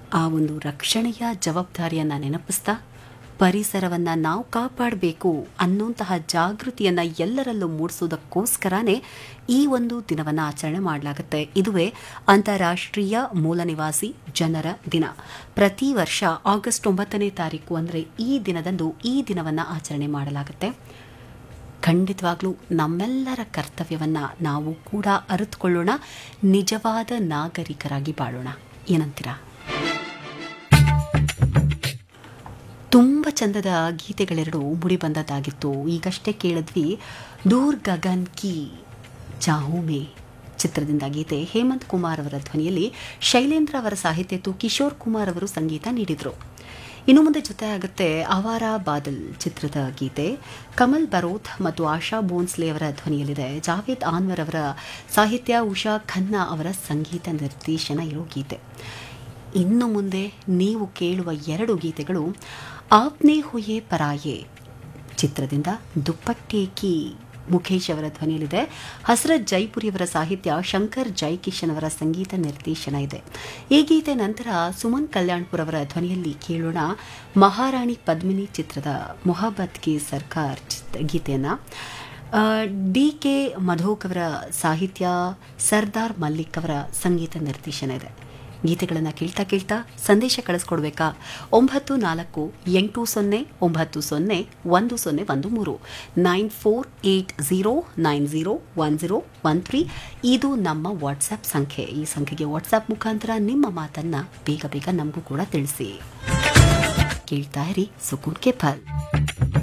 ಆ ಒಂದು ರಕ್ಷಣೆಯ ಜವಾಬ್ದಾರಿಯನ್ನು ನೆನಪಿಸ್ತಾ ಪರಿಸರವನ್ನು ನಾವು ಕಾಪಾಡಬೇಕು ಅನ್ನುವಂತಹ ಜಾಗೃತಿಯನ್ನು ಎಲ್ಲರಲ್ಲೂ ಮೂಡಿಸೋದಕ್ಕೋಸ್ಕರನೇ ಈ ಒಂದು ದಿನವನ್ನು ಆಚರಣೆ ಮಾಡಲಾಗುತ್ತೆ ಇದುವೇ ಅಂತಾರಾಷ್ಟ್ರೀಯ ಮೂಲ ನಿವಾಸಿ ಜನರ ದಿನ ಪ್ರತಿ ವರ್ಷ ಆಗಸ್ಟ್ ಒಂಬತ್ತನೇ ತಾರೀಕು ಅಂದರೆ ಈ ದಿನದಂದು ಈ ದಿನವನ್ನು ಆಚರಣೆ ಮಾಡಲಾಗುತ್ತೆ ಖಂಡಿತವಾಗ್ಲೂ ನಮ್ಮೆಲ್ಲರ ಕರ್ತವ್ಯವನ್ನು ನಾವು ಕೂಡ ಅರಿತುಕೊಳ್ಳೋಣ ನಿಜವಾದ ನಾಗರಿಕರಾಗಿ ಬಾಳೋಣ ಏನಂತೀರಾ ತುಂಬ ಚಂದದ ಗೀತೆಗಳೆರಡು ಮುಡಿ ಬಂದದ್ದಾಗಿತ್ತು ಈಗಷ್ಟೇ ಕೇಳಿದ್ವಿ ದೂರ್ ಗಗನ್ ಕಿ ಚಾಹುಮೆ ಚಿತ್ರದಿಂದ ಗೀತೆ ಹೇಮಂತ್ ಕುಮಾರ್ ಅವರ ಧ್ವನಿಯಲ್ಲಿ ಶೈಲೇಂದ್ರ ಅವರ ಸಾಹಿತ್ಯತ್ತು ಕಿಶೋರ್ ಕುಮಾರ್ ಅವರು ಸಂಗೀತ ನೀಡಿದರು ಇನ್ನು ಮುಂದೆ ಜೊತೆ ಆಗುತ್ತೆ ಅವಾರ ಬಾದಲ್ ಚಿತ್ರದ ಗೀತೆ ಕಮಲ್ ಬರೋತ್ ಮತ್ತು ಆಶಾ ಬೋನ್ಸ್ಲೆ ಅವರ ಧ್ವನಿಯಲ್ಲಿದೆ ಜಾವೇದ್ ಆನ್ವರ್ ಅವರ ಸಾಹಿತ್ಯ ಉಷಾ ಖನ್ನಾ ಅವರ ಸಂಗೀತ ನಿರ್ದೇಶನ ಇರೋ ಗೀತೆ ಇನ್ನು ಮುಂದೆ ನೀವು ಕೇಳುವ ಎರಡು ಗೀತೆಗಳು ಆಪ್ನೆ ಹುಯೆ ಪರಾಯೆ ಚಿತ್ರದಿಂದ ದುಪ್ಪಟ್ಟೆ ಕಿ ಮುಖೇಶ್ ಅವರ ಧ್ವನಿಯಲ್ಲಿದೆ ಹಸರತ್ ಜೈಪುರಿ ಅವರ ಸಾಹಿತ್ಯ ಶಂಕರ್ ಜೈಕಿಶನ್ ಅವರ ಸಂಗೀತ ನಿರ್ದೇಶನ ಇದೆ ಈ ಗೀತೆ ನಂತರ ಸುಮನ್ ಕಲ್ಯಾಣ್ಪುರ್ ಅವರ ಧ್ವನಿಯಲ್ಲಿ ಕೇಳೋಣ ಮಹಾರಾಣಿ ಪದ್ಮಿನಿ ಚಿತ್ರದ ಮೊಹಬ್ಬತ್ ಕೆ ಸರ್ಕಾರ್ ಚಿತ್ ಗೀತೆಯನ್ನು ಡಿ ಕೆ ಮಧೋಕ್ ಅವರ ಸಾಹಿತ್ಯ ಸರ್ದಾರ್ ಮಲ್ಲಿಕ್ ಅವರ ಸಂಗೀತ ನಿರ್ದೇಶನ ಇದೆ ಗೀತೆಗಳನ್ನು ಕೇಳ್ತಾ ಕೇಳ್ತಾ ಸಂದೇಶ ಕಳಿಸ್ಕೊಡ್ಬೇಕಾ ಒಂಬತ್ತು ನಾಲ್ಕು ಎಂಟು ಸೊನ್ನೆ ಒಂಬತ್ತು ಸೊನ್ನೆ ಒಂದು ಸೊನ್ನೆ ಒಂದು ಮೂರು nine four eight zero nine zero one zero one three ಇದು ನಮ್ಮ ವಾಟ್ಸ್ಆ್ಯಪ್ ಸಂಖ್ಯೆ ಈ ಸಂಖ್ಯೆಗೆ ವಾಟ್ಸ್ಆ್ಯಪ್ ಮುಖಾಂತರ ನಿಮ್ಮ ಮಾತನ್ನು ಬೇಗ ಬೇಗ ನಮಗೂ ಕೂಡ ತಿಳಿಸಿ ಕೇಳ್ತಾ ಇರಿ ಸುಕೂನ್ ಕೆ ಫಲ್